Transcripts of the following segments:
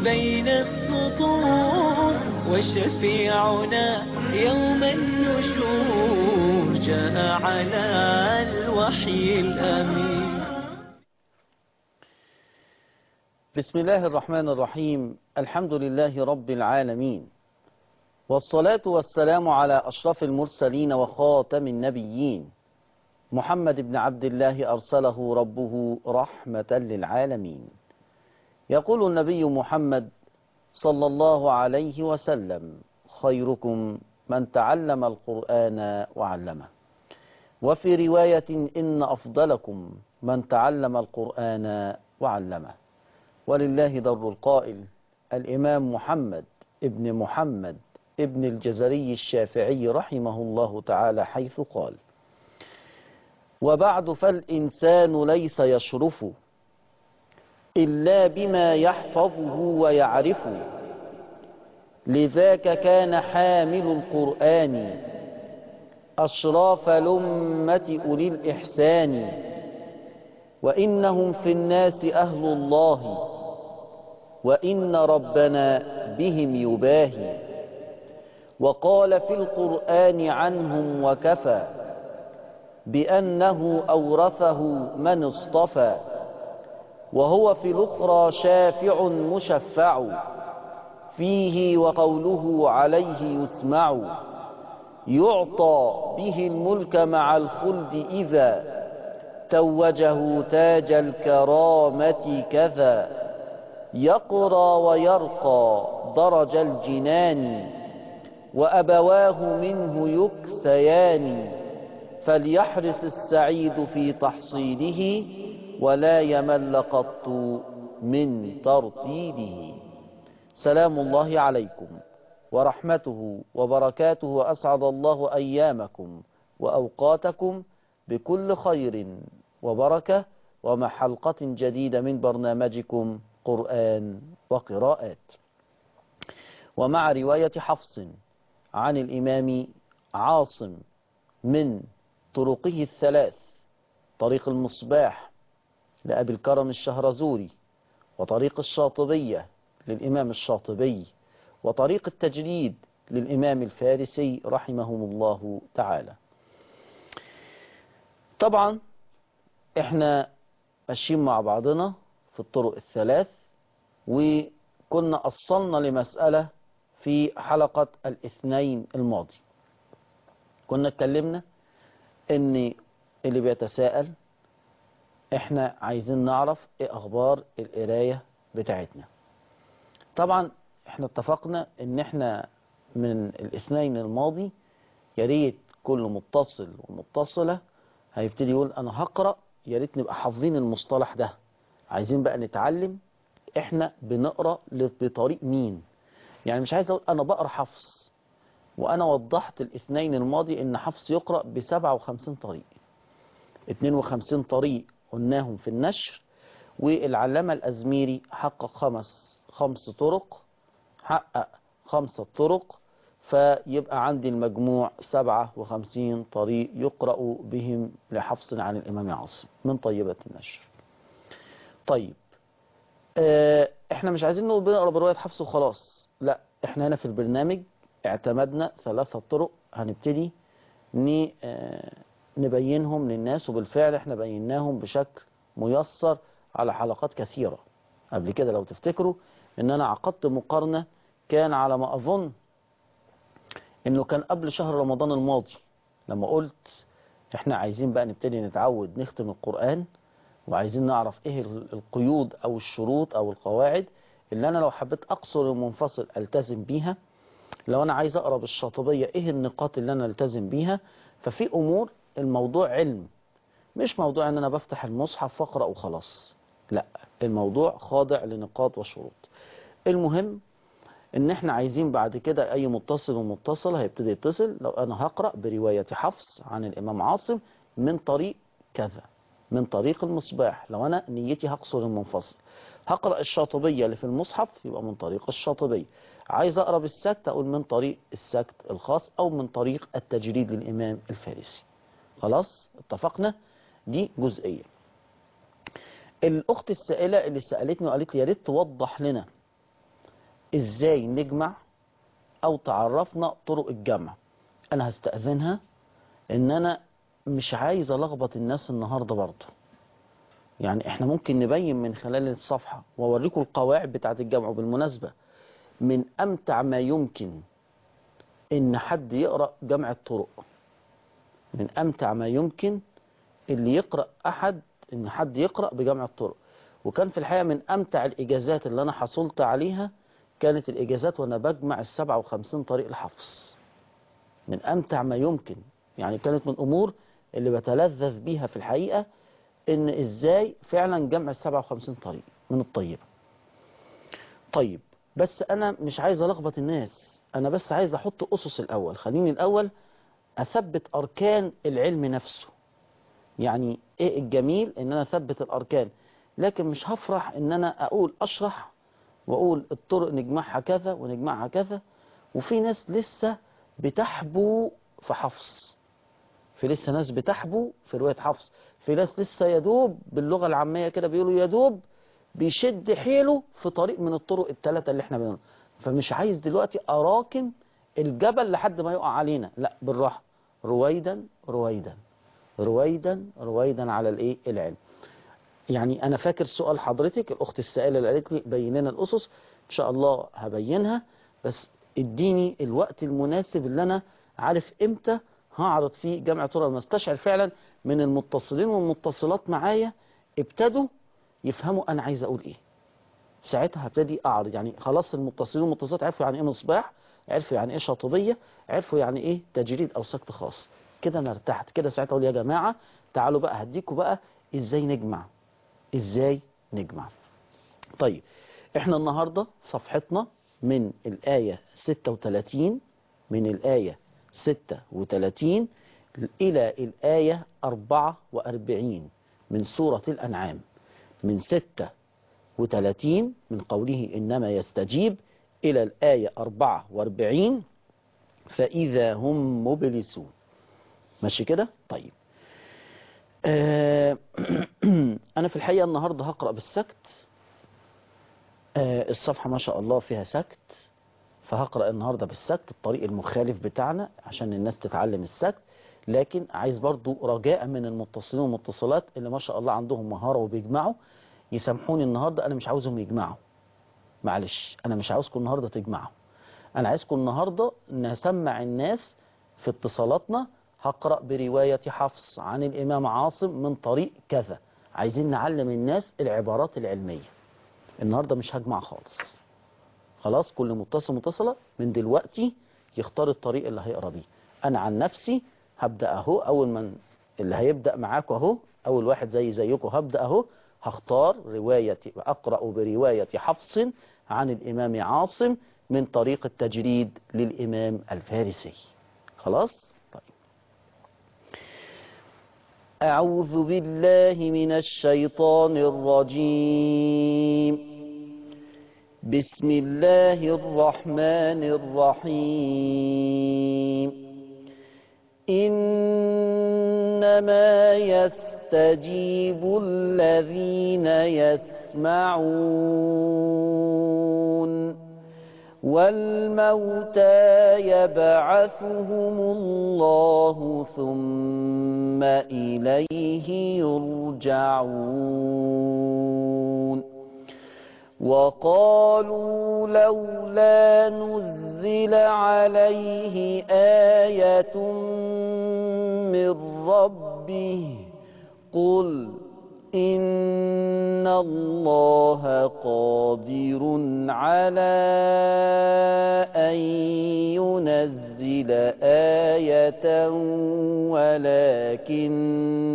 بين السطور وشفيعنا يوم النشور جاء على الوحي الأمين بسم الله الرحمن الرحيم الحمد لله رب العالمين والصلاة والسلام على أشرف المرسلين وخاتم النبيين محمد بن عبد الله أرسله ربه رحمة للعالمين يقول النبي محمد صلى الله عليه وسلم خيركم من تعلم القرآن وعلمه وفي رواية إن أفضلكم من تعلم القرآن وعلمه ولله در القائل الإمام محمد ابن محمد ابن الجزري الشافعي رحمه الله تعالى حيث قال وبعد فالإنسان ليس يشرف إلا بما يحفظه ويعرفه لذاك كان حامل القرآن أشراف لمة أولي الإحسان وإنهم في الناس أهل الله وإن ربنا بهم يباهي وقال في القرآن عنهم وكفى بأنه أورثه من اصطفى وهو في الأخرى شافع مشفع فيه وقوله عليه يسمع يعطى به الملك مع الخلد إذا توجه تاج الكرامة كذا يقرى ويرقى درج الجنان وأبواه منه يكسيان فليحرص السعيد في تحصيله ولا يمل قط من ترتيله سلام الله عليكم ورحمته وبركاته وأسعد الله أيامكم وأوقاتكم بكل خير وبركة ومع حلقة جديدة من برنامجكم قرآن وقراءات ومع رواية حفص عن الإمام عاصم من طرقه الثلاث طريق المصباح لأبي الكرم الشهرزوري وطريق الشاطبية للإمام الشاطبي وطريق التجريد للإمام الفارسي رحمهم الله تعالى طبعا احنا ماشيين مع بعضنا في الطرق الثلاث وكنا أصلنا لمسألة في حلقة الاثنين الماضي كنا اتكلمنا ان اللي بيتساءل احنا عايزين نعرف ايه اخبار القراية بتاعتنا طبعا احنا اتفقنا ان احنا من الاثنين الماضي يا ريت كل متصل ومتصلة هيبتدي يقول انا هقرأ يا ريت نبقى حافظين المصطلح ده عايزين بقى نتعلم احنا بنقرأ بطريق مين يعني مش عايز اقول انا بقرأ حفظ وانا وضحت الاثنين الماضي ان حفص يقرأ ب 57 طريق 52 طريق قلناهم في النشر والعلامة الأزميري حقق خمس خمس طرق حقق خمسة طرق فيبقى عندي المجموع 57 طريق يقرأ بهم لحفص عن الإمام عاصم من طيبة النشر طيب اه احنا مش عايزين نقول بنقرأ برواية حفص وخلاص لا احنا هنا في البرنامج اعتمدنا ثلاثة طرق هنبتدي نبينهم للناس وبالفعل احنا بيناهم بشكل ميسر على حلقات كثيرة قبل كده لو تفتكروا ان انا عقدت مقارنة كان على ما اظن انه كان قبل شهر رمضان الماضي لما قلت احنا عايزين بقى نبتدي نتعود نختم القرآن وعايزين نعرف ايه القيود او الشروط او القواعد اللي انا لو حبيت اقصر المنفصل التزم بيها لو انا عايز اقرا بالشاطبيه ايه النقاط اللي انا التزم بيها ففي امور الموضوع علم مش موضوع ان انا بفتح المصحف واقرا وخلاص لا الموضوع خاضع لنقاط وشروط المهم ان احنا عايزين بعد كده اي متصل ومتصل هيبتدي يتصل لو انا هقرا بروايه حفص عن الامام عاصم من طريق كذا من طريق المصباح لو انا نيتي هقصر المنفصل هقرا الشاطبيه اللي في المصحف يبقى من طريق الشاطبيه عايز اقرا بالسكت اقول من طريق السكت الخاص او من طريق التجريد للامام الفارسي خلاص اتفقنا دي جزئيه الاخت السائله اللي سالتني وقالت لي يا ريت توضح لنا ازاي نجمع او تعرفنا طرق الجمع انا هستأذنها ان انا مش عايز الخبط الناس النهاردة برضه يعني احنا ممكن نبين من خلال الصفحة واوريكم القواعد بتاعت الجمع وبالمناسبة من امتع ما يمكن ان حد يقرأ جمع الطرق من امتع ما يمكن اللي يقرأ احد ان حد يقرأ بجمع الطرق وكان في الحقيقة من امتع الاجازات اللي انا حصلت عليها كانت الاجازات وانا بجمع السبعة وخمسين طريق الحفظ من امتع ما يمكن يعني كانت من امور اللي بتلذذ بيها في الحقيقة ان ازاي فعلا جمع السبعة وخمسين طريق من الطيبة طيب بس انا مش عايز الخبط الناس انا بس عايز احط اسس الاول خليني الاول اثبت اركان العلم نفسه يعني ايه الجميل ان انا اثبت الاركان لكن مش هفرح ان انا اقول اشرح واقول الطرق نجمعها كذا ونجمعها كذا وفي ناس لسه بتحبو في حفص في لسه ناس بتحبو في رواية حفص في ناس لسه يدوب باللغة العامية كده بيقولوا يدوب بيشد حيله في طريق من الطرق الثلاثة اللي احنا بنقولها فمش عايز دلوقتي أراكم الجبل لحد ما يقع علينا لا بالراحة رويدا رويدا رويدا رويدا على الايه العلم يعني انا فاكر سؤال حضرتك الاخت السائله اللي قالت لي بين لنا الاسس ان شاء الله هبينها بس اديني الوقت المناسب اللي انا عارف امتى هعرض فيه جمع طرق المستشعر فعلا من المتصلين والمتصلات معايا ابتدوا يفهموا انا عايز اقول ايه ساعتها هبتدي اعرض يعني خلاص المتصلين والمتصلات عرفوا يعني ايه مصباح عرفوا يعني ايه شاطبيه عرفوا يعني ايه تجريد او سكت خاص كده انا ارتحت كده ساعتها اقول يا جماعه تعالوا بقى هديكوا بقى ازاي نجمع ازاي نجمع طيب احنا النهارده صفحتنا من الايه 36 من الايه 36 الى الايه 44 من سوره الانعام من 36 من قوله انما يستجيب الى الايه 44 فاذا هم مبلسون ماشي كده طيب آه أنا في الحقيقة النهاردة هقرأ بالسكت آه الصفحة ما شاء الله فيها سكت فهقرأ النهاردة بالسكت الطريق المخالف بتاعنا عشان الناس تتعلم السكت لكن عايز برضو رجاء من المتصلين والمتصلات اللي ما شاء الله عندهم مهارة وبيجمعوا يسامحوني النهاردة أنا مش عاوزهم يجمعوا معلش أنا مش عاوزكم النهاردة تجمعوا أنا عايزكم النهاردة نسمع الناس في اتصالاتنا هقرأ برواية حفص عن الإمام عاصم من طريق كذا عايزين نعلم الناس العبارات العلمية النهاردة مش هجمع خالص خلاص كل متصل متصلة من دلوقتي يختار الطريق اللي هيقرأ بيه أنا عن نفسي هبدأ أهو أول من اللي هيبدأ معاكم أهو أول واحد زي زيكم هبدأ أهو هختار رواية أقرأ برواية حفص عن الإمام عاصم من طريق التجريد للإمام الفارسي خلاص أعوذ بالله من الشيطان الرجيم بسم الله الرحمن الرحيم إنما يستجيب الذين يسمعون والموتى يبعثهم الله ثم إليه يرجعون وقالوا لولا نزل عليه آية من ربه قل إن الله قادر على أن ينزل آية ولكن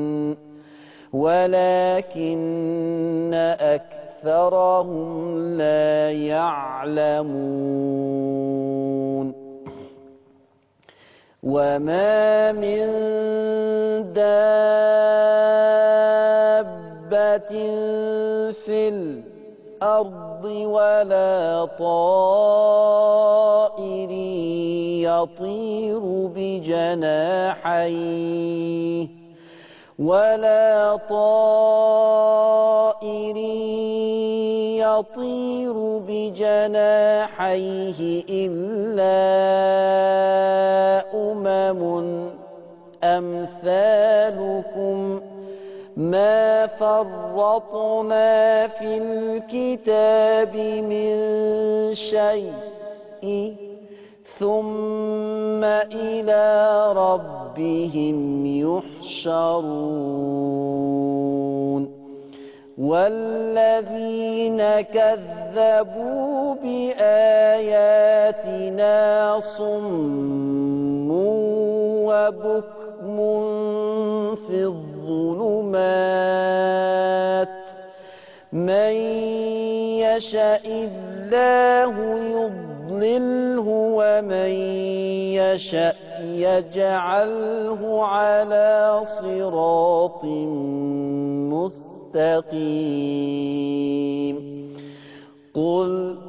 ولكن أكثرهم لا يعلمون وما من دابة في الأرض ولا طائر يطير بجناحيه ولا طائر يطير بجناحيه إلا أمم أمثالكم ما فرطنا في الكتاب من شيء ثم إلى ربهم يحشرون والذين كذبوا بآياتنا صم وبكم في الظلمات من يشاء الله يضلله ومن يشاء يجعله على صراط مستقيم قل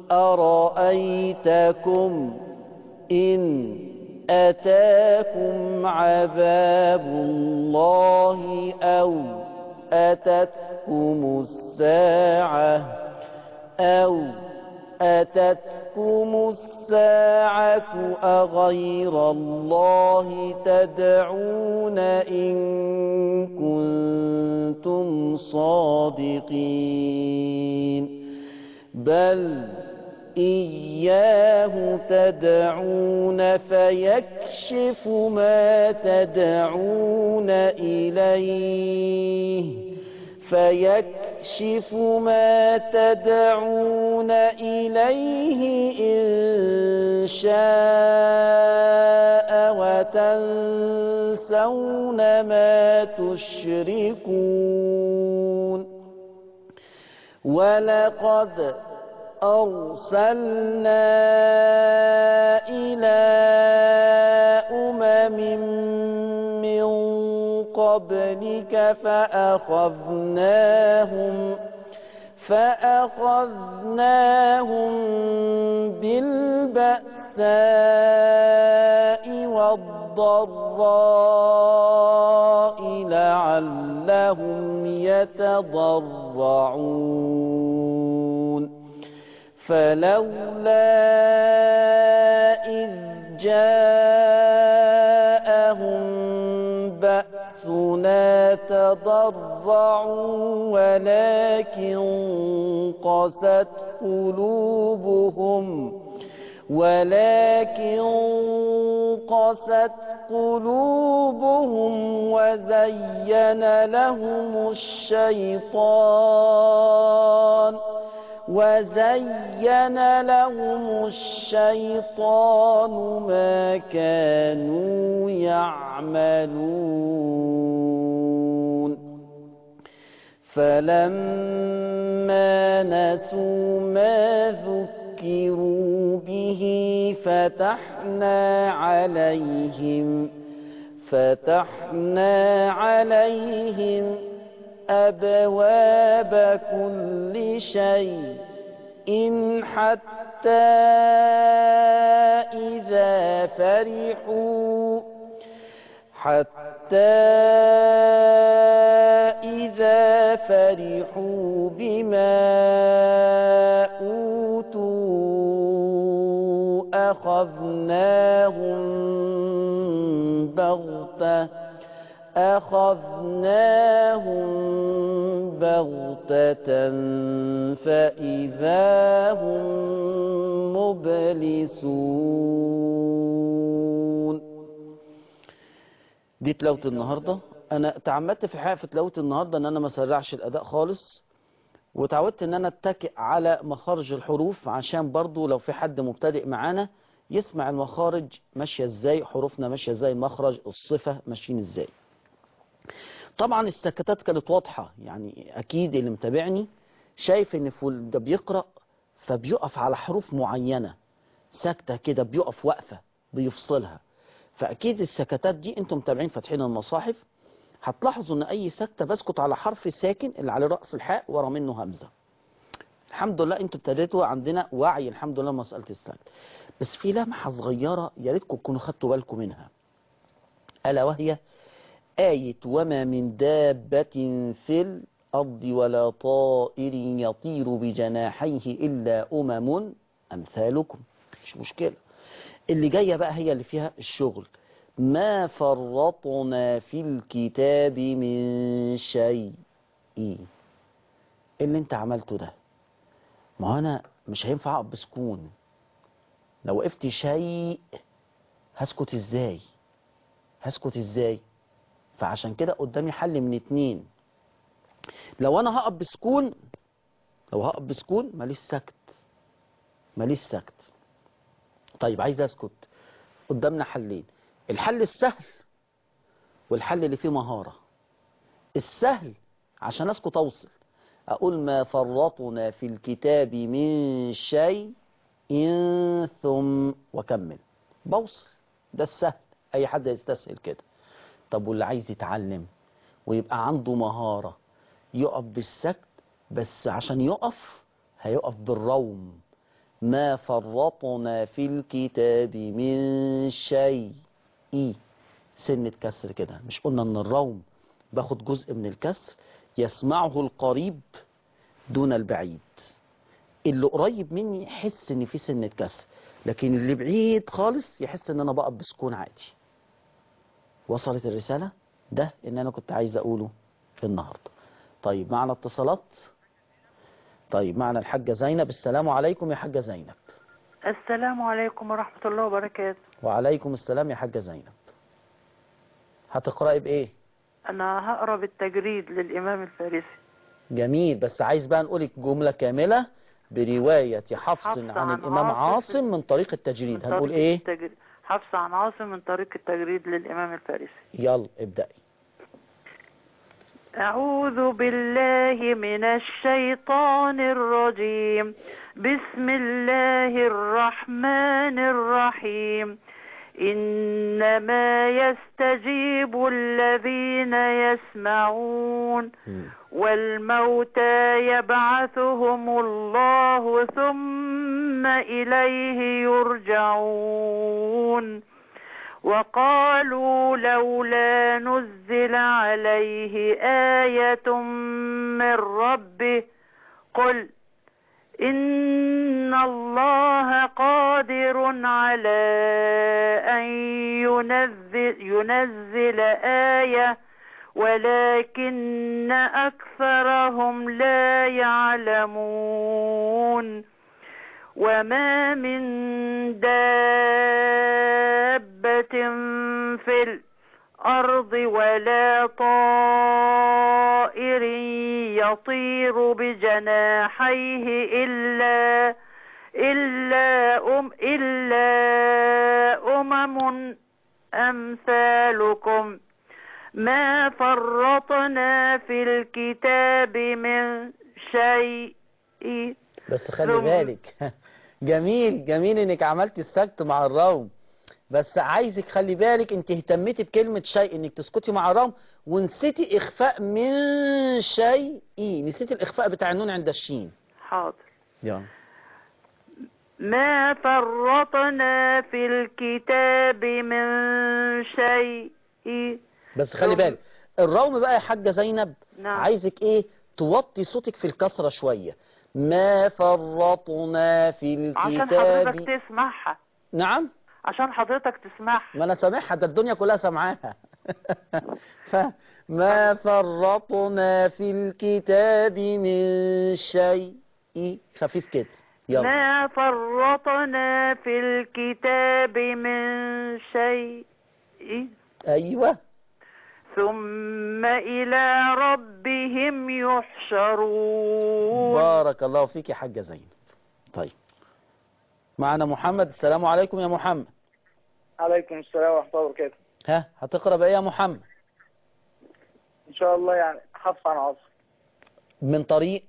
أرأيتكم إن أتاكم عذاب الله أو أتتكم الساعة أو أتتكم الساعة أغير الله تدعون إن كنتم صادقين بل إياه تدعون فيكشف ما تدعون إليه فيكشف ما تدعون إليه إن شاء وتنسون ما تشركون ولقد أرسلنا إلى أمم من قبلك فأخذناهم فأخذناهم بالبأساء والضراء لعلهم يتضرعون فلولا إذ جاءهم بأسنا تضرعوا ولكن قست قلوبهم ولكن قست قلوبهم وزين لهم الشيطان وزين لهم الشيطان ما كانوا يعملون فلما نسوا ما ذكروا به فتحنا عليهم فتحنا عليهم أبواب كل شيء إن حتى إذا فرحوا حتى إذا فرحوا بما أوتوا أخذناهم بغتة أخذناهم بغتة فإذا هم مبلسون دي تلاوة النهاردة أنا تعمدت في الحقيقة في تلاوة النهاردة أن أنا ما سرعش الأداء خالص وتعودت أن أنا أتكئ على مخارج الحروف عشان برضو لو في حد مبتدئ معانا يسمع المخارج ماشية ازاي حروفنا ماشية ازاي مخرج الصفة ماشيين ازاي طبعا السكتات كانت واضحة يعني أكيد اللي متابعني شايف إن فول ده بيقرأ فبيقف على حروف معينة سكتة كده بيقف وقفة بيفصلها فأكيد السكتات دي أنتم متابعين فاتحين المصاحف هتلاحظوا إن أي سكتة بسكت على حرف ساكن اللي على رأس الحاء ورا منه همزة الحمد لله أنتم ابتديتوا عندنا وعي الحمد لله مسألة السكت بس في لمحة صغيرة يا ريتكم تكونوا خدتوا بالكم منها ألا وهي آية وما من دابة في الأرض ولا طائر يطير بجناحيه إلا أمم أمثالكم مش مشكلة اللي جاية بقى هي اللي فيها الشغل ما فرطنا في الكتاب من شيء إيه اللي انت عملته ده ما هو انا مش هينفع اقف بسكون لو وقفت شيء هسكت ازاي هسكت ازاي فعشان كده قدامي حل من اتنين لو انا هقف بسكون لو هقف بسكون ماليش سكت ماليش سكت طيب عايز اسكت قدامنا حلين الحل السهل والحل اللي فيه مهارة السهل عشان اسكت اوصل اقول ما فرطنا في الكتاب من شيء إن ثم وكمل بوصل ده السهل اي حد يستسهل كده طب واللي عايز يتعلم ويبقى عنده مهارة يقف بالسكت بس عشان يقف هيقف بالروم ما فرطنا في الكتاب من شيء إيه سنة كسر كده مش قلنا ان الروم باخد جزء من الكسر يسمعه القريب دون البعيد اللي قريب مني يحس ان في سنة كسر لكن اللي بعيد خالص يحس ان انا بقف بسكون عادي وصلت الرسالة ده ان انا كنت عايز اقوله في النهاردة طيب معنا اتصالات طيب معنا الحاجة زينب السلام عليكم يا حاجة زينب السلام عليكم ورحمة الله وبركاته وعليكم السلام يا حاجة زينب هتقرأي بإيه أنا هقرأ بالتجريد للإمام الفارسي جميل بس عايز بقى نقولك جملة كاملة برواية حفص حفص عن عن الإمام عاصم عاصم من طريق التجريد من هنقول طريق إيه التجريد. حفص عن عاصم من طريق التجريد للإمام الفارسي يلا ابدأي أعوذ بالله من الشيطان الرجيم بسم الله الرحمن الرحيم إنما يستجيب الذين يسمعون مم. والموتى يبعثهم الله ثم إليه يرجعون وقالوا لولا نزل عليه آية من ربه قل إن الله قادر على أن ينزل, ينزل آية ولكن أكثرهم لا يعلمون وما من دابة في الأرض ولا طائر يطير بجناحيه إلا إلا أم إلا أمم أمثالكم ما فرطنا في الكتاب من شيء بس خلي ثم- بالك جميل جميل انك عملتي السكت مع الروم بس عايزك خلي بالك انت اهتميتي بكلمة شيء انك تسكتي مع الروم ونسيتي اخفاء من شيء ايه نسيتي الاخفاء بتاع النون عند الشين حاضر يلا ما فرطنا في الكتاب من شيء بس خلي ثم- بالك الروم بقى يا حاجة زينب نعم. عايزك ايه توطي صوتك في الكسرة شوية ما فرطنا في عشان الكتاب حضرتك تسمعها نعم عشان حضرتك تسمعها ما انا سامعها ده الدنيا كلها سامعاها فما فرطنا في الكتاب من شيء خفيف كده يلا ما فرطنا في الكتاب من شيء ايوه ثم إلى ربهم يحشرون بارك الله فيك يا حاجة زينب طيب معنا محمد السلام عليكم يا محمد عليكم السلام ورحمة الله وبركاته ها هتقرا بايه يا محمد إن شاء الله يعني حفص عن عاصم من طريق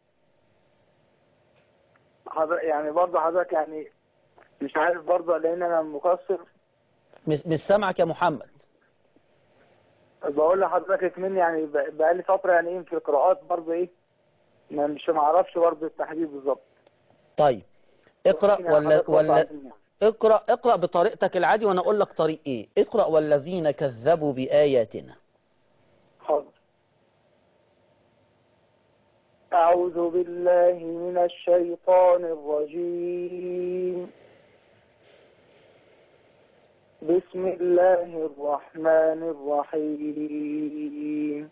حضر يعني برضه حضرتك يعني مش عارف برضه لأن أنا مقصر مش مش سامعك يا محمد بقول لحضرتك مني يعني ب- بقالي فترة يعني إيه في القراءات برضه إيه ما مش معرفش برضه التحديد بالظبط طيب اقرا يعني ولا حضرتك برضه ولا عايزين يعني. اقرا اقرا بطريقتك العادي وانا اقول لك طريق ايه اقرا والذين كذبوا باياتنا حاضر أعوذ بالله من الشيطان الرجيم بسم الله الرحمن الرحيم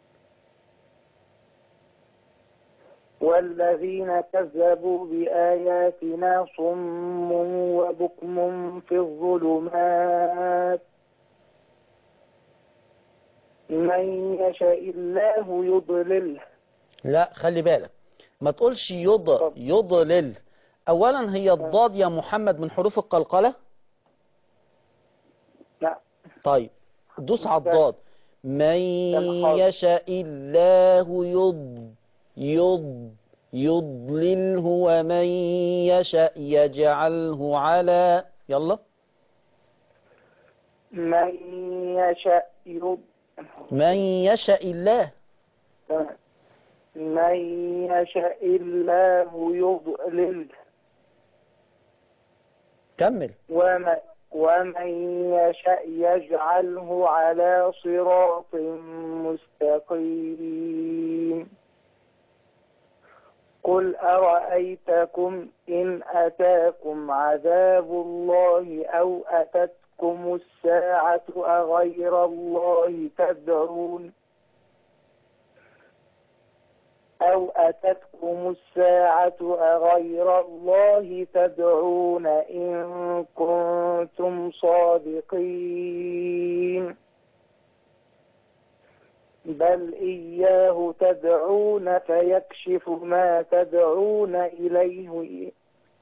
والذين كذبوا بآياتنا صم وبكم في الظلمات من يشاء الله يضلله لا خلي بالك ما تقولش يض يضلل اولا هي الضاد يا محمد من حروف القلقلة لا طيب دوس على الضاد من حاضر. يشاء الله يض يض يضلله ومن يشاء يجعله على يلا من يشاء يض من يشاء الله من يشاء الله يضلل كمل ومن ومن يشاء يجعله على صراط مستقيم قل أرأيتكم إن أتاكم عذاب الله أو أتتكم الساعة أغير الله تدعون أو أتتكم الساعة أغير الله تدعون إن كنتم صادقين بل إياه تدعون فيكشف ما تدعون إليه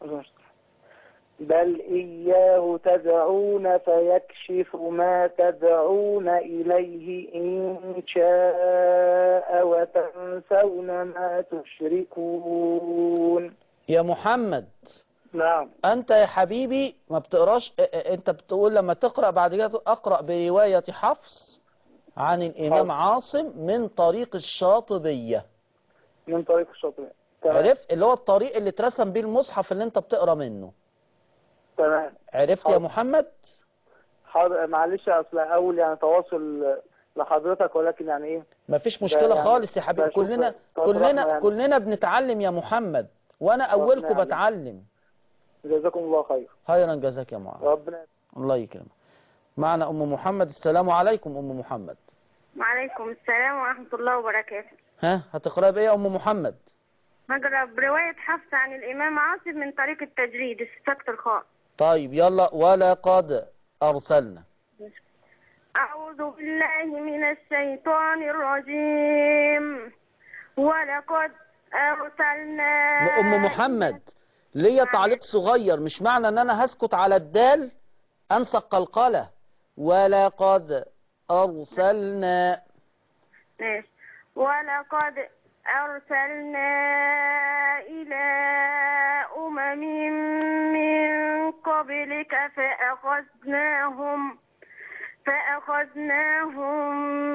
بل إياه تدعون فيكشف ما تدعون إليه إن شاء وتنسون ما تشركون يا محمد نعم انت يا حبيبي ما بتقراش ا- ا- انت بتقول لما تقرا بعد كده تقول اقرا بروايه حفص عن الامام حاضر. عاصم من طريق الشاطبيه من طريق الشاطئ تمام عرفت اللي هو الطريق اللي اترسم بيه المصحف اللي انت بتقرا منه تمام عرفت يا حاضر. محمد حاضر معلش أصل أول يعني تواصل لحضرتك ولكن يعني إيه مفيش مشكله يعني خالص يا حبيبي بشوف كلنا طرف كلنا رحمة يعني. كلنا بنتعلم يا محمد وانا اولكم نعم. بتعلم جزاكم الله خير خيرا جزاك يا معاذ ربنا الله يكرمك معنا ام محمد السلام عليكم ام محمد وعليكم السلام ورحمة الله وبركاته ها هتقرا بايه يا ام محمد هقرأ برواية حفص عن الإمام عاصم من طريق التجريد السكت الخاء طيب يلا ولقد ارسلنا أعوذ بالله من الشيطان الرجيم ولقد أرسلنا ام محمد ليا تعليق صغير مش معنى ان انا هسكت على الدال انسى القلقله ولقد ارسلنا ماشي ولقد أرسلنا إلى أمم من قبلك فأخذناهم فأخذناهم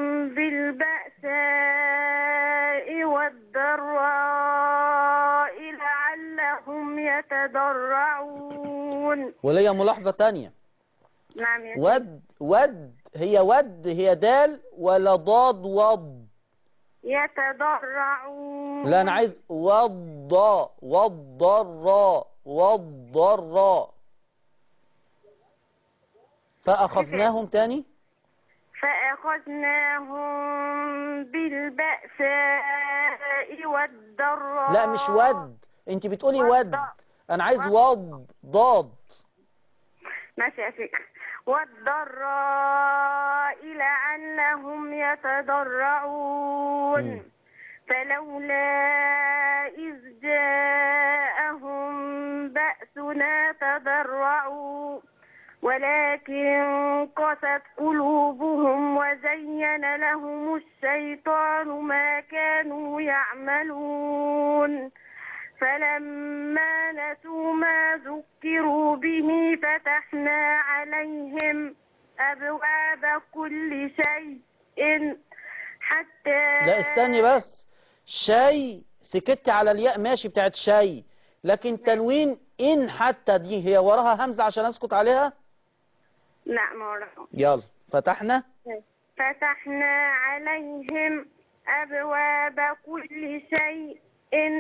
بالبأساء والضراء لعلهم يتضرعون وليا ملاحظه تانية نعم يا ود ود هي ود هي دال ولا ضاد وض يتضرعون لا انا عايز وضا والضراء والضراء فاخذناهم تاني فأخذناهم بالبأساء والضراء لا مش ود انت بتقولي ود والضاء. انا عايز وض ضاد ماشي يا شيخ والضراء لعلهم يتضرعون مم. فلولا إذ جاءهم بأسنا تضرعوا ولكن قست قلوبهم وزين لهم الشيطان ما كانوا يعملون فلما نسوا ما ذكروا به فتحنا عليهم أبواب كل شيء حتى لا استني بس شيء سكت على الياء ماشي بتاعت شيء لكن تنوين ان حتى دي هي وراها همزة عشان اسكت عليها نعم ورحمة يلا فتحنا فتحنا عليهم أبواب كل شيء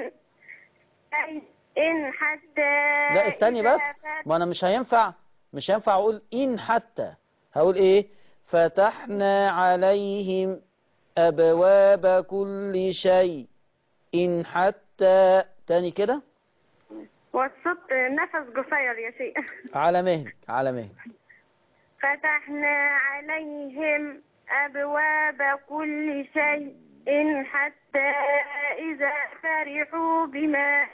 حتى لا استني إذا بس فت- ما انا مش هينفع مش هينفع اقول ان حتى هقول ايه فتحنا عليهم ابواب كل شيء ان حتى تاني كده والصوت نفس قصير يا شيخ على مهلك على مهلك فتحنا عليهم أبواب كل شيء حتى إذا فرحوا بما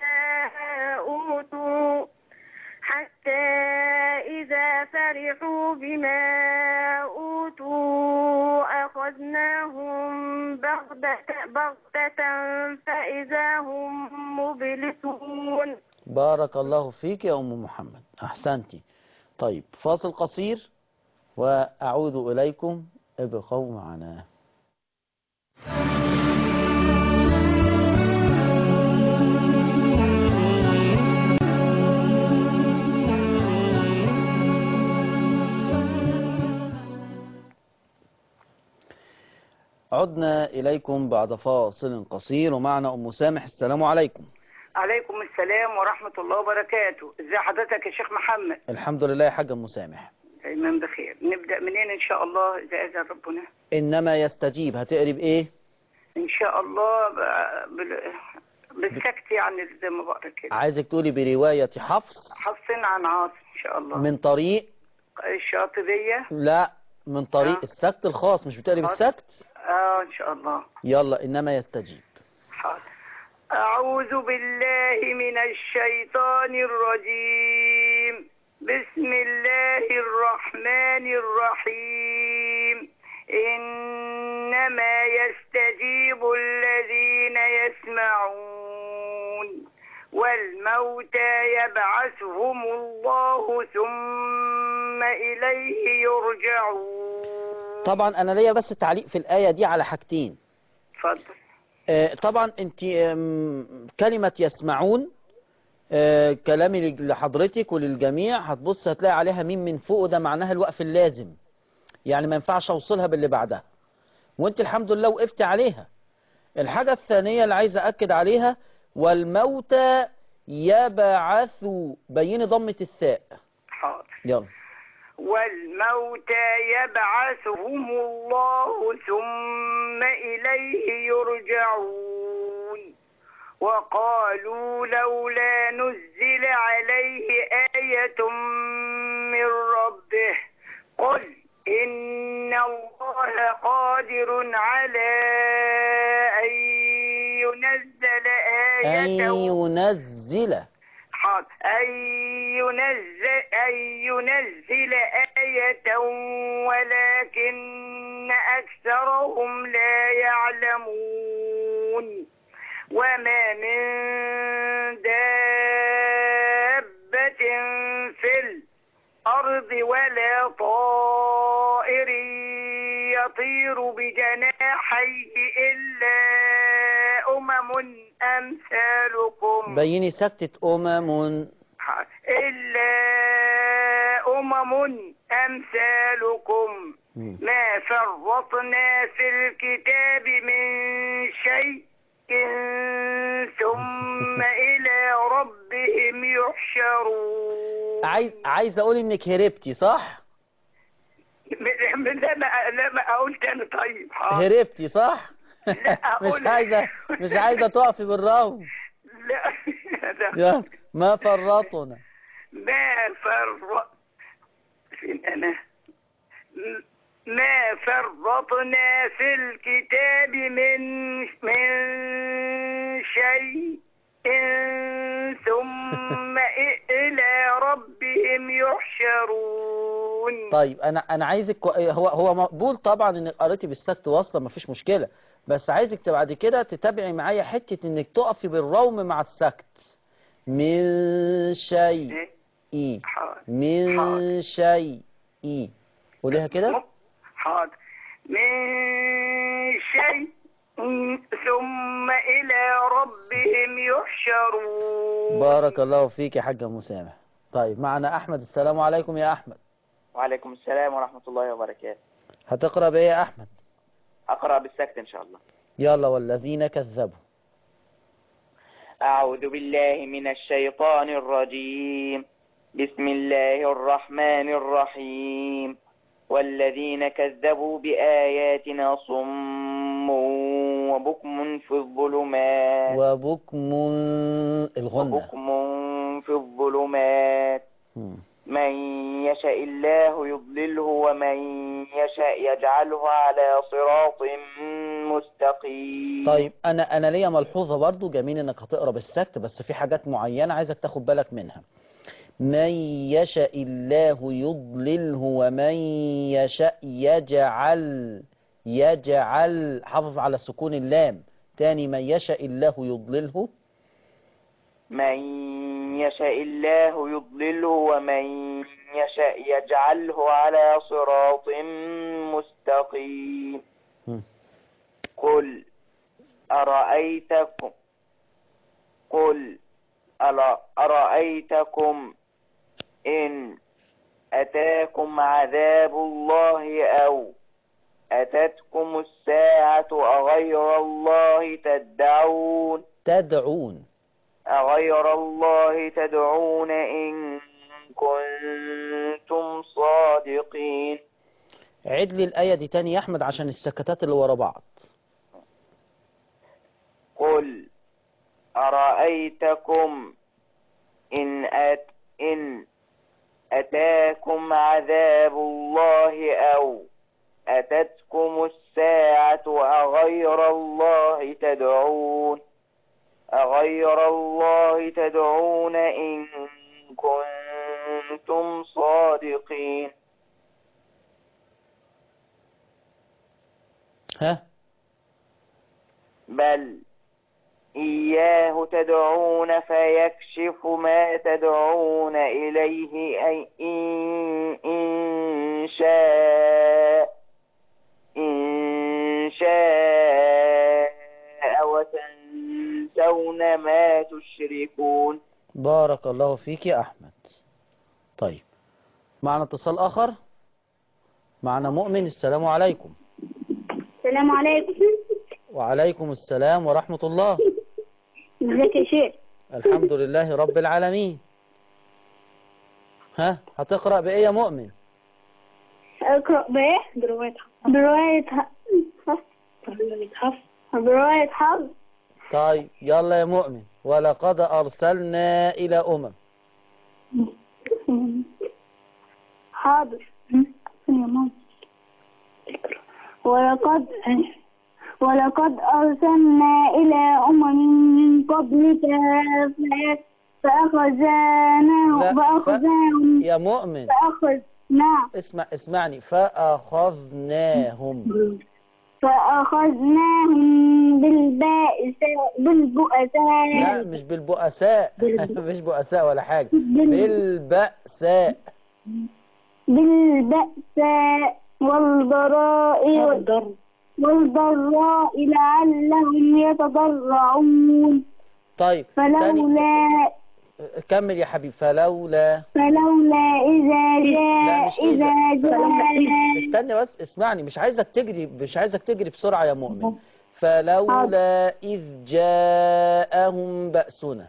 أوتوا حتى إذا فرحوا بما أوتوا أخذناهم بغتة, بغتة فإذا هم مبلسون بارك الله فيك يا ام محمد احسنتي طيب فاصل قصير واعود اليكم ابقوا معنا عدنا إليكم بعد فاصل قصير ومعنا أم سامح السلام عليكم عليكم السلام ورحمة الله وبركاته ازي حضرتك يا شيخ محمد الحمد لله يا حاج أم سامح دايما بخير نبدأ منين ان شاء الله اذا اذن ربنا إنما يستجيب هتقري بإيه ان شاء الله ب- بال... بالسكت يعني زي ما بقرا كده عايزك تقولي برواية حفص حفصين عن عاصم ان شاء الله من طريق الشاطبية لا من طريق آه. السكت الخاص مش بتقري خاص. بالسكت اه ان شاء الله يلا إنما يستجيب حاضر أعوذ بالله من الشيطان الرجيم بسم الله الرحمن الرحيم إنما يستجيب الذين يسمعون والموتى يبعثهم الله ثم إليه يرجعون طبعا أنا ليا بس تعليق في الآية دي على حاجتين اتفضل آه، طبعا انت آم، كلمة يسمعون آه، كلامي لحضرتك وللجميع هتبص هتلاقي عليها ميم من فوق وده معناها الوقف اللازم يعني ما ينفعش اوصلها باللي بعدها وانت الحمد لله وقفت عليها الحاجة الثانية اللي عايز أكد عليها والموتى يبعثوا بيني ضمة الثاء حاضر يلا والموتى يبعثهم الله ثم إليه يرجعون وقالوا لولا نزل عليه آية من ربه قل إن الله قادر على أن ينزل أن آية ينزل حاضر أن ينزل, أن ينزل آية ولكن أكثرهم لا يعلمون وما من دابة في الأرض ولا طائر يطير بجناحيه إلا أمم أمثالكم بيني سكتة أمم إلا أمم أمثالكم مم. ما فرطنا في الكتاب من شيء ثم إلى ربهم يحشرون عايز عايز أقول إنك هربتي صح؟ م- لا ما لا ما أقول تاني طيب حاضر. هربتي صح؟ لا مش أقول- عايزة مش عايزة تقفي بالرغم لا لا. يلا ما فرطنا ما فرط فين أنا م- ما فرطنا في الكتاب من من شيء ثم إلى ربهم يحشرون طيب انا انا عايزك هو هو مقبول طبعا انك قريتي بالسكت واصله مفيش مشكله بس عايزك تبقى بعد كده تتابعي معايا حته انك تقفي بالروم مع السكت من شيء اي حاضر من حاضر. شيء اي قوليها كده حاضر من شيء ثم إلى ربهم يحشرون بارك الله فيك يا حاجه مسامح طيب معنا احمد السلام عليكم يا احمد وعليكم السلام ورحمة الله وبركاته هتقرا بايه يا احمد أقرأ بالسكت إن شاء الله يلا والذين كذبوا أعوذ بالله من الشيطان الرجيم بسم الله الرحمن الرحيم والذين كذبوا بآياتنا صم وبكم في الظلمات وبكم الغنة وبكم في الظلمات مم. من يشاء الله يضلله ومن يشاء يجعله على صراط مستقيم طيب انا انا ليا ملحوظه برضو جميل انك هتقرا بالسكت بس في حاجات معينه عايزك تاخد بالك منها من يشاء الله يضلله ومن يشاء يجعل يجعل حافظ على سكون اللام تاني من يشاء الله يضلله من يشاء الله يضلله ومن يشاء يجعله على صراط مستقيم مم. قل أرأيتكم قل ألا- أرأيتكم إن أتاكم عذاب الله أو أتتكم الساعة أغير الله تدعون تدعون أغير الله تدعون إن كنتم صادقين عد لي الآية دي تاني يا أحمد عشان السكتات اللي ورا بعض قل أرأيتكم إن أت إن أتاكم عذاب الله أو أتتكم الساعة أغير الله تدعون أغير الله تدعون إن كنتم صادقين ها بل إياه تدعون فيكشف ما تدعون إليه أي إن, إن شاء إن شاء وتنسون ما تشركون بارك الله فيك يا أحمد طيب معنا اتصال آخر معنا مؤمن السلام عليكم السلام عليكم وعليكم السلام ورحمة الله ازيك يا شيخ الحمد لله رب العالمين ها هتقرأ بإيه يا مؤمن اقرأ بايه برواية حفص برواية حفص برواية حفص برواية حفص طيب يلا يا مؤمن ولقد أرسلنا إلى أمم حاضر يا ماما ولقد ولقد أرسلنا إلى أمم من قبلك ف- فأخذناهم لا، ف- فأخذناهم يا مؤمن فأخذ نعم اسمع اسمعني فأخذناهم فأخذناهم بالبائساء لا بالبؤساء مش بالبؤساء مش بؤساء ولا حاجة بال- بالبأساء بالبأساء والضراء والضراء لعلهم يتضرعون طيب تاني فلولا كمل يا حبيبي فلولا فلولا إذا لا جاء مش إذا إذا جاء استنى بس اسمعني مش عايزك تجري مش عايزك تجري بسرعة يا مؤمن فلولا إذ جاءهم بأسنا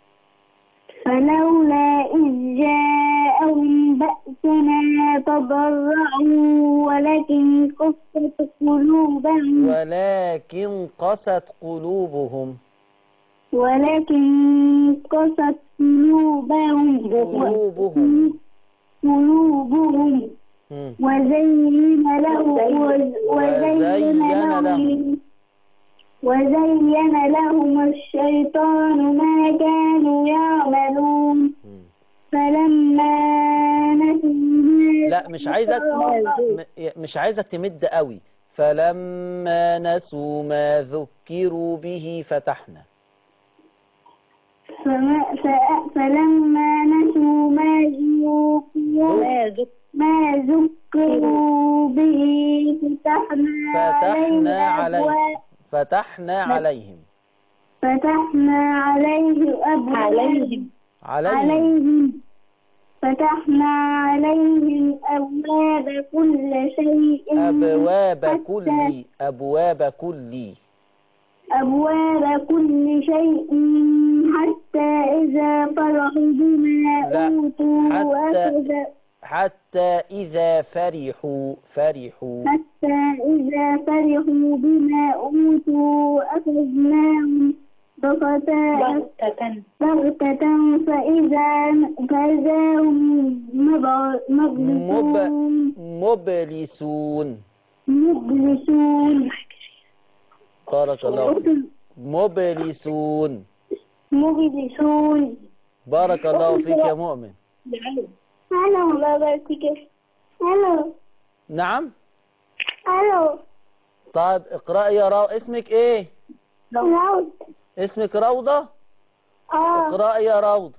فلولا إذ جاءهم بأسنا تضرعوا ولكن قست قلوبهم ولكن قست قلوبهم ولكن قست قلوبهم قلوبهم قلوبهم مم. وزين له وزين وزين لهم لهم. وزين لهم الشيطان ما كانوا يعملون مم. فلما نسوا ما لا مش عايزك م- مش عايزك تمد قوي فلما نسوا ما ذكروا به فتحنا فما ف- فلما نسوا ما ذكروا ما ذكروا به فتحنا فتحنا عليه عليه أبواب فتحنا عليهم فتحنا عليه أبواب عليهم عليهم فتحنا عليهم أبواب كل شيء أبواب حتى- كل أبواب كل أبواب كل شيء حتى إذا فرحوا بما لا، أوتوا حتى- أخذ- حتى إذا فرحوا فرحوا حتى إذا فرحوا بما أوتوا أخذناهم بغتة بغتة فإذا فإذا هم مبع- مبلسون مبلسون مبلسون بارك الله فيك مبلسون مبلسون بارك الله فيك يا مؤمن هلو بابا تيجي هلو نعم هلو طيب اقرأي يا رو... اسمك ايه راود اسمك روضة اه اقرأي يا روضة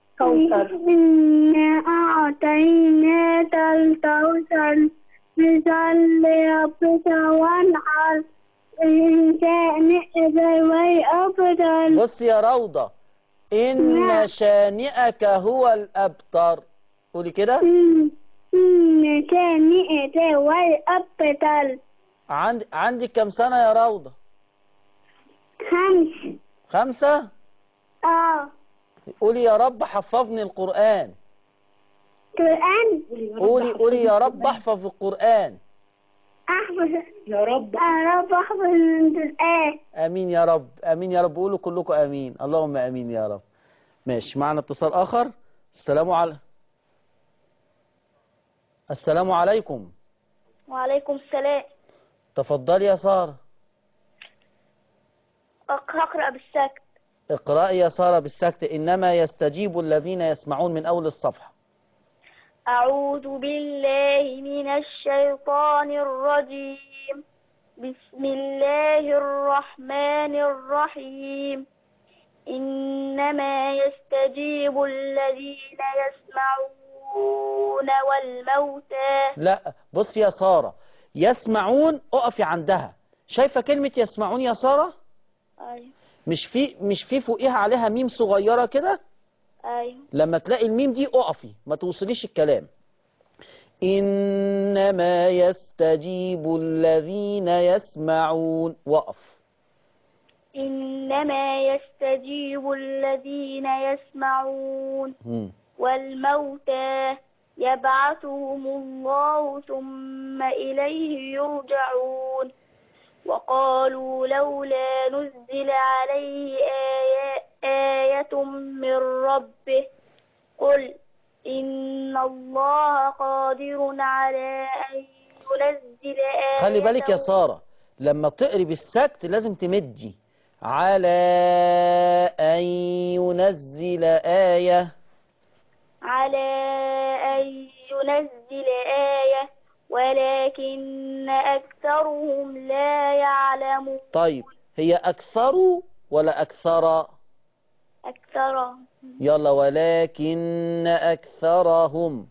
إنا أعطيناك الكوثر فصل لربك وانحر إن شانئك والأبطل بص يا روضة إن شانئك هو الأبتر قولي كده إن إن شانئك والأبطل عند... عندك كم سنة يا روضة خمس خمسة اه قولي يا رب حفظني القرآن قرآن قولي قولي يا رب احفظ القرآن أحفظ يا رب يا رب أحفظ القرآن امين يا رب امين يا رب قولوا كلكم امين اللهم امين يا رب ماشي معنا اتصال اخر السلام على السلام عليكم وعليكم السلام تفضلي يا سارة أقرأ بالسكت اقرأي يا سارة بالسكت إنما يستجيب الذين يسمعون من أول الصفحة أعوذ بالله من الشيطان الرجيم بسم الله الرحمن الرحيم إنما يستجيب الذين يسمعون والموتى لا بص يا سارة يسمعون اقفي عندها شايفة كلمة يسمعون يا سارة أيوة مش في مش في فوقيها عليها ميم صغيرة كده أيوة لما تلاقي الميم دي اقفي ما توصليش الكلام إنما يستجيب الذين يسمعون وقف إنما يستجيب الذين يسمعون مم. والموتى يبعثهم الله ثم إليه يرجعون وقالوا لولا نزل عليه آية, آية من ربه قل إن الله قادر على أن ينزل آية خلي بالك يا سارة لما تقري بالسكت لازم تمدي على أن ينزل آية على أن ينزل آية ولكن أكثرهم لا يعلمون طيب هي أكثر ولا أكثر أكثرهم يلا ولكن أكثرهم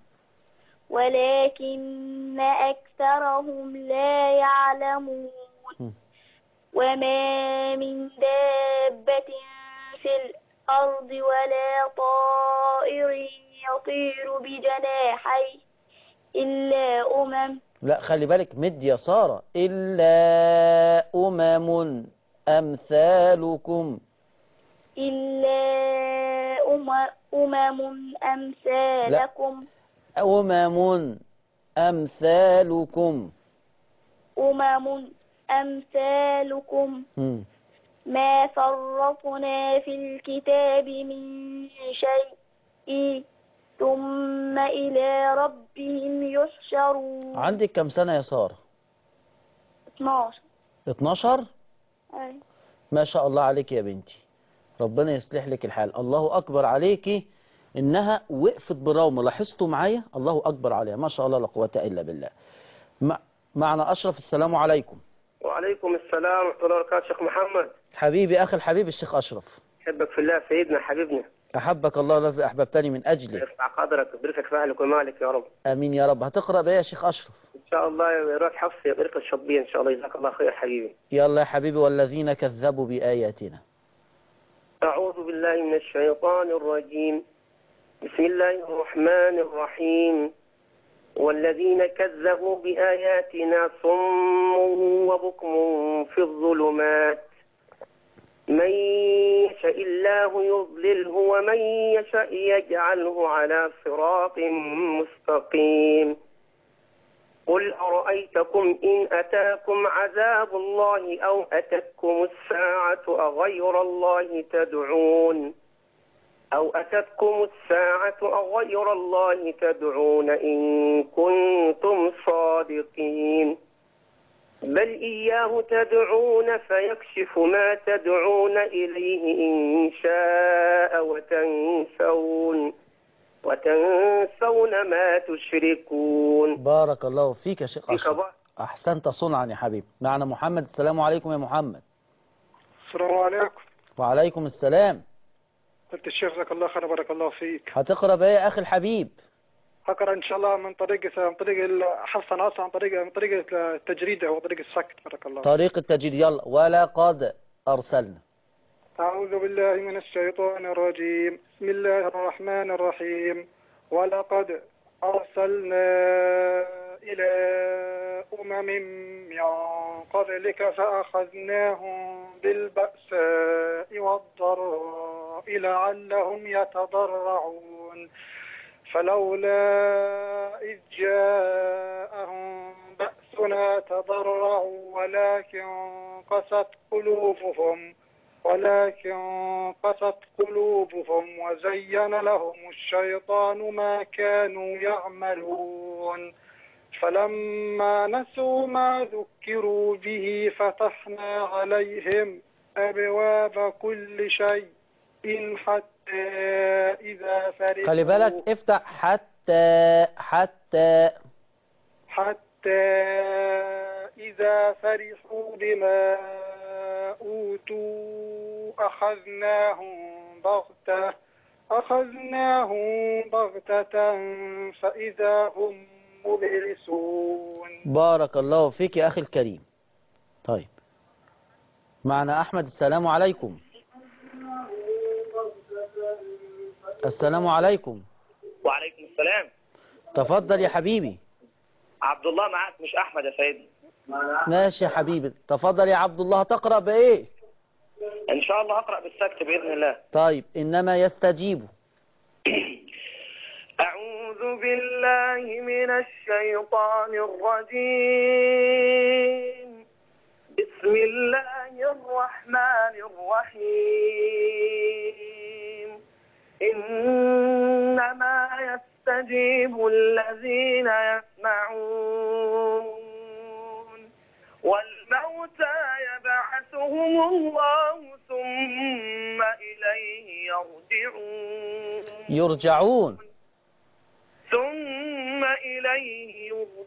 ولكن أكثرهم لا يعلمون مم. وما من دابة في الأرض ولا طائر يطير بجناحيه إلا أمم لا خلي بالك مد يا سارة إلا أمم أمثالكم إلا أم- أمم أمثالكم أمم أمثالكم أمم أمثالكم مم. ما فرطنا في الكتاب من شيء ثم إلى ربهم يحشرون عندك كم سنة يا سارة 12 12 أي. ما شاء الله عليك يا بنتي ربنا يصلح لك الحال الله أكبر عليكي إنها وقفت براومة لاحظتوا معايا الله أكبر عليها ما شاء الله لا قوة إلا بالله مع معنا أشرف السلام عليكم وعليكم السلام ورحمة الله وبركاته شيخ محمد حبيبي أخي الحبيب الشيخ أشرف أحبك في الله سيدنا حبيبنا أحبك الله الذي أحببتني من أجله يرفع قدرك ويبارك في أهلك ومالك يا رب آمين يا رب هتقرأ بقى يا شيخ أشرف إن شاء الله يروح حفص يقرأ الشطبية إن شاء الله جزاك الله خير حبيبي يلا يا حبيبي والذين كذبوا بآياتنا أعوذ بالله من الشيطان الرجيم بسم الله الرحمن الرحيم والذين كذبوا بآياتنا صم وبكم في الظلمات من يشاء الله يضلله ومن يشاء يجعله على صراط مستقيم قل أرأيتكم إن أتاكم عذاب الله أو أتتكم الساعة أغير الله تدعون أو أتتكم الساعة أغير الله تدعون إن كنتم صادقين بل إياه تدعون فيكشف ما تدعون إليه إن شاء وتنسون وتنسون ما تشركون بارك الله فيك يا شيخ فيك أشرف بقى. أحسنت صنعا يا حبيبي معنا محمد السلام عليكم يا محمد السلام عليكم وعليكم السلام قلت الشيخ جزاك الله خير بارك الله فيك هتقرأ بإيه يا أخي الحبيب اقرا ان شاء الله من طريق من طريق حفص ناصر عن طريق من طريق التجريد او طريق السكت بارك الله طريق التجريد يلا ولقد أرسلنا أعوذ بالله من الشيطان الرجيم بسم الله الرحمن الرحيم ولقد أرسلنا إلى أمم من قبلك فأخذناهم بالبأساء والضراء لعلهم يتضرعون فلولا إذ جاءهم بأسنا تضرعوا ولكن قست قلوبهم ولكن قست قلوبهم وزين لهم الشيطان ما كانوا يعملون فلما نسوا ما ذكروا به فتحنا عليهم أبواب كل شيء إن حتى إذا فرحوا خلي بالك افتح حتى حتى حتى إذا فرحوا بما أوتوا أخذناهم بغتة أخذناهم بغتة فإذا هم مبلسون بارك الله فيك يا أخي الكريم طيب معنا أحمد السلام عليكم السلام عليكم وعليكم السلام تفضل يا حبيبي عبد الله معاك مش احمد يا سيدنا ماشي يا حبيبي تفضل يا عبد الله تقرأ بإيه ان شاء الله هقرا بالسكت باذن الله طيب إنما يستجيب اعوذ بالله من الشيطان الرجيم بسم الله الرحمن الرحيم انما يستجيب الذين يسمعون والموتى يبعثهم الله ثم إليه يرجعون يرجعون ثم إليه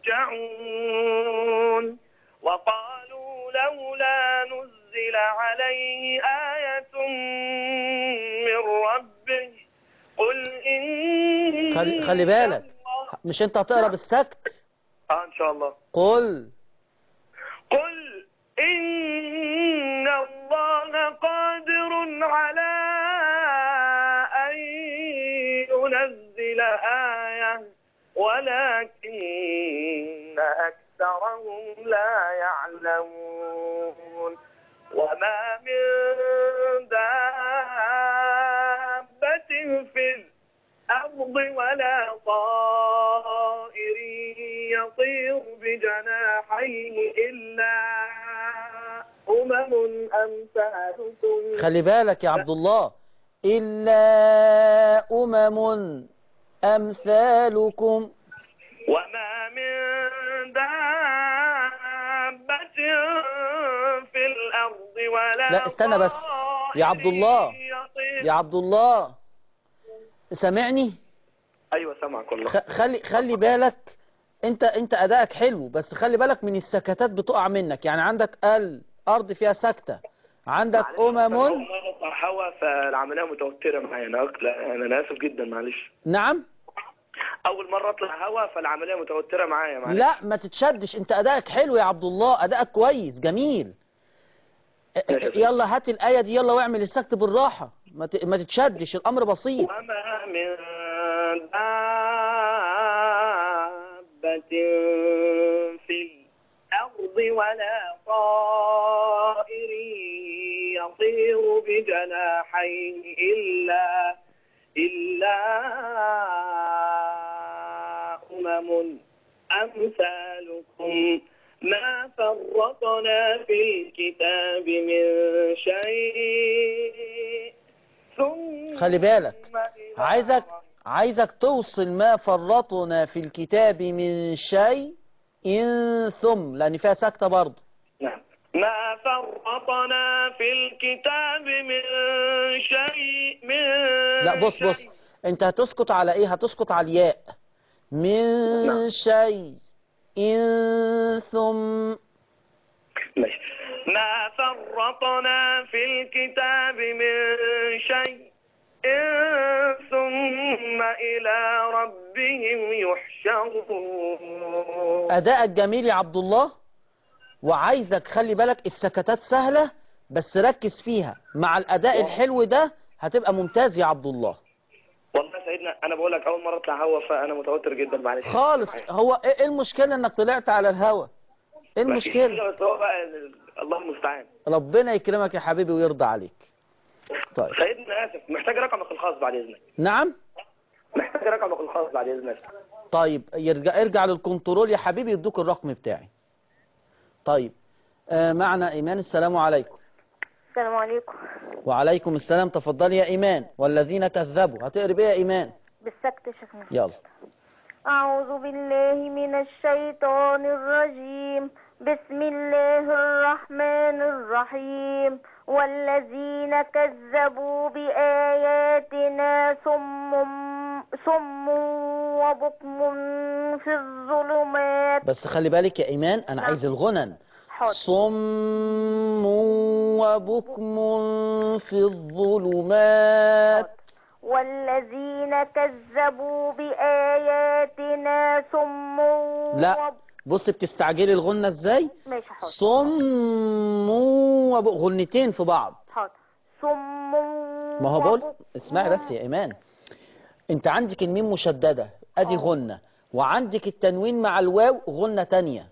يرجعون وقالوا لولا نزل عليه آية من ربه قل إن خلي, خلي بالك مش انت هتقرأ بالسكت آه إن شاء الله قل قل إن الله قادر على أن ينزل آية ولكن أكثرهم لا يعلمون وما من دابة في الأرض ولا طائر يطير بجناحيه إلا أمم أمثالكم خلي بالك يا عبد الله إلا أمم أمثالكم وما من دابة في الأرض ولا لا استنى بس يا عبد الله يطير يا عبد الله سامعني أيوة سامعك والله خ- خلي خلي بالك انت انت ادائك حلو بس خلي بالك من السكتات بتقع منك يعني عندك الارض فيها سكتة عندك امم هوا فالعملية متوترة معايا أنا أقلق أنا أنا آسف جدا معلش نعم أول مرة أطلع هوا فالعملية متوترة معايا معلش لا ما تتشدش انت ادائك حلو يا عبد الله ادائك كويس جميل يلا هات الآية دي يلا واعمل السكت بالراحة ما ت- ما تتشدش الأمر بسيط وما من دابة في الأرض ولا طائر يطير جناحين إلا إلا أمم أمثالكم ما فرطنا في الكتاب من شيء ثم خلي بالك عايزك عايزك توصل ما فرطنا في الكتاب من شيء إن ثم لأن فيها سكتة برضه نعم ما فرطنا في الكتاب من شيء من لا بص بص شيء. انت هتسكت على ايه هتسكت على الياء من نعم. شيء إن ثم ماشي ما فرطنا في الكتاب من شيء إن ثم إلى ربهم يحشرون أداءك جميل يا عبد الله وعايزك خلي بالك السكتات سهلة بس ركز فيها مع الأداء الحلو ده هتبقى ممتاز يا عبد الله والله يا سيدنا أنا بقول لك أول مرة أطلع هوا فأنا متوتر جدا معلش خالص هو ايه إيه المشكلة انك طلعت على الهوا ايه مفيش المشكلة مشكلة، بس هو بقى الله المستعان ربنا يكرمك يا حبيبي ويرضى عليك طيب سيدنا آسف محتاج رقمك الخاص بعد إذنك نعم محتاج رقمك الخاص بعد إذنك طيب يرجع ارجع للكنترول يا حبيبي يدوك الرقم بتاعي طيب آه معنا ايمان السلام عليكم السلام عليكم وعليكم السلام تفضلي يا ايمان والذين كذبوا هتقري بيه يا ايمان بالسكت شفنا يلا أعوذ بالله من الشيطان الرجيم بسم الله الرحمن الرحيم والذين كذبوا بآياتنا صم صم وبكم في الظلمات بس خلي بالك يا ايمان انا عايز الغنن حاضر. صم وبكم في الظلمات والذين كذبوا بآياتنا صم لا وب... بص بتستعجلي الغنة ازاي ماشي حاضر صم وب... غنتين في بعض حاضر صم ما هو بقول وبكم اسمعي بس يا ايمان انت عندك الميم مشددة ادي غنة وعندك التنوين مع الواو غنة تانية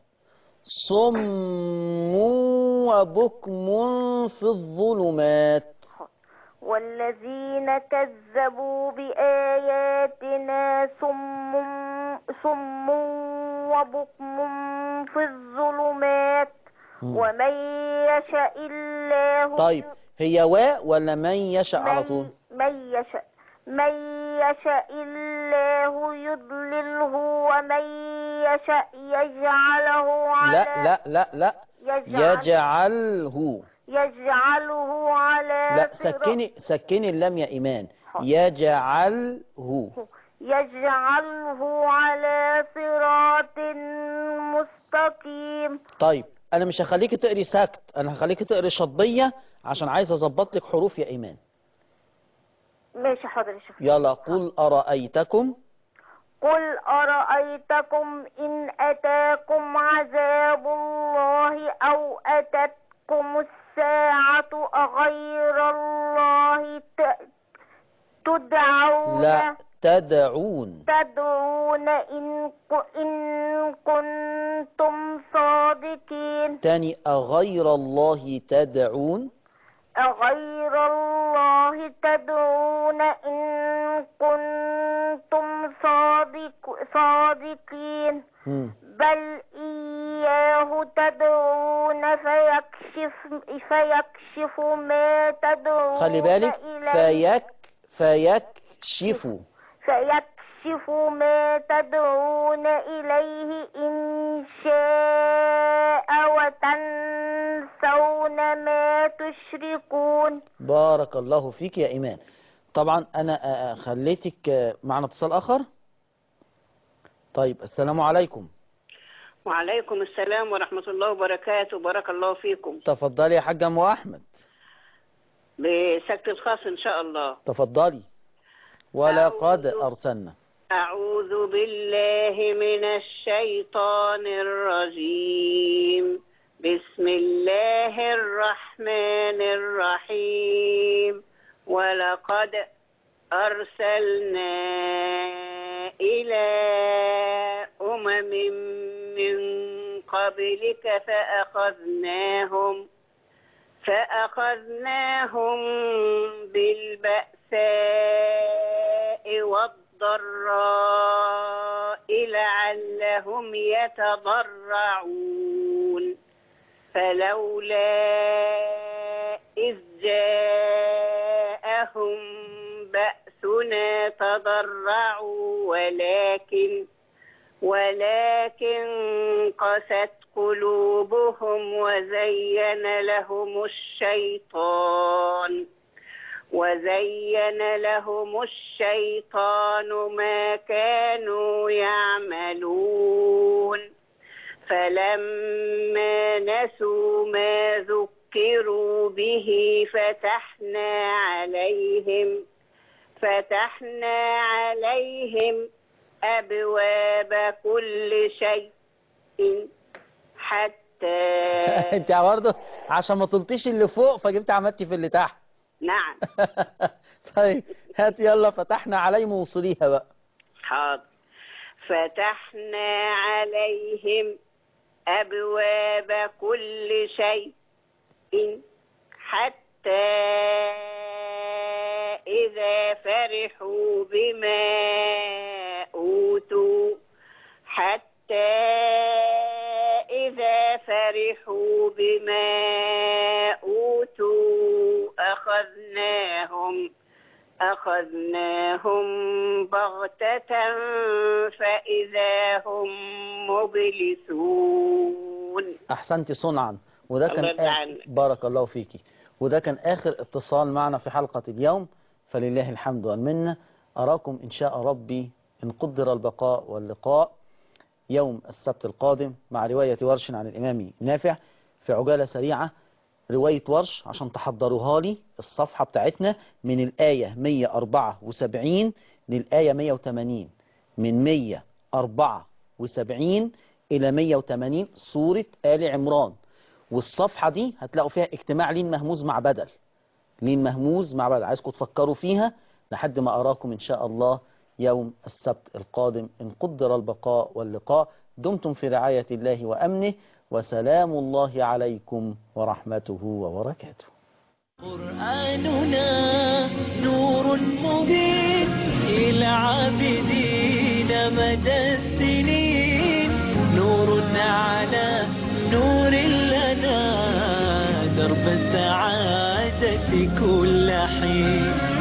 صم وبكم في الظلمات والذين كذبوا بآياتنا صم صم وبكم في الظلمات ومن يشاء الله طيب هي واء ولا من يشاء على طول من يشاء من يشاء الله يضلله ومن يشاء يجعله على لا لا لا لا يجعل يجعله يجعله على لا صراط- سكني سكني اللام يا ايمان يجعله يجعله على صراط مستقيم طيب انا مش هخليكي تقري سكت انا هخليكي تقري شطبية عشان عايز اظبط لك حروف يا ايمان ماشي حاضر يا شيخ يلا قل ارايتكم قل أرأيتكم إن أتاكم عذاب الله أو أتتكم الساعة أغير الله ت- تدعون لا تدعون تدعون إن, ك- إن كنتم صادقين تاني أغير الله تدعون أغير الله تدعون إن كنتم صادق صادقين مم. بل إياه تدعون فيكشف فيكشف ما تدعون خلي بالك إليه فيك فيكشف فيكشف ما تدعون إليه إن شاء وتنسون ما تشركون بارك الله فيك يا إيمان طبعا أنا آه، آه، خليتك آه، معنا اتصال آخر طيب السلام عليكم وعليكم السلام ورحمة الله وبركاته بارك الله فيكم تفضلي يا حاج أم أحمد بسكت الخاص إن شاء الله تفضلي ولقد أرسلنا أعوذ بالله من الشيطان الرجيم بسم الله الرحمن الرحيم ولقد أرسلنا إلى أمم من قبلك فأخذناهم فأخذناهم بالبأساء والضراء لعلهم يتضرعون فلولا إذ جاءهم بأسنا تضرعوا ولكن ولكن قست قلوبهم وزين لهم الشيطان وزين لهم الشيطان ما كانوا يعملون فلما نسوا ما ذكروا به فتحنا عليهم فتحنا عليهم أبواب كل شيء حتى انت برضه عشان ما طلتيش اللي فوق فجبت عملتي في اللي تحت نعم طيب هات يلا فتحنا عليهم وصليها بقى حاضر فتحنا عليهم أبواب كل شيء حتى إذا فرحوا بما أوتوا حتى إذا فرحوا بما أوتوا أخذناهم أخذناهم بغتة فإذا هم مبلسون احسنت صنعا وده كان الله يرضى آخر عنك. بارك الله فيكي وده كان اخر اتصال معنا في حلقة اليوم فلله الحمد والمنة اراكم ان شاء ربي ان قدر البقاء واللقاء يوم السبت القادم مع رواية ورش عن الامام نافع في عجالة سريعة رواية ورش عشان تحضروها لي الصفحة بتاعتنا من الآية 174 للآية 180 من 174 إلى 180 سورة آل عمران والصفحة دي هتلاقوا فيها اجتماع لين مهموز مع بدل لين مهموز مع بدل عايزكم تفكروا فيها لحد ما أراكم إن شاء الله يوم السبت القادم إن قدر البقاء واللقاء دمتم في رعاية الله وأمنه وسلام الله عليكم ورحمته وبركاته قرآننا نور مبين إلى عابدين مدى السنين نور على نور لنا درب السعادة كل حين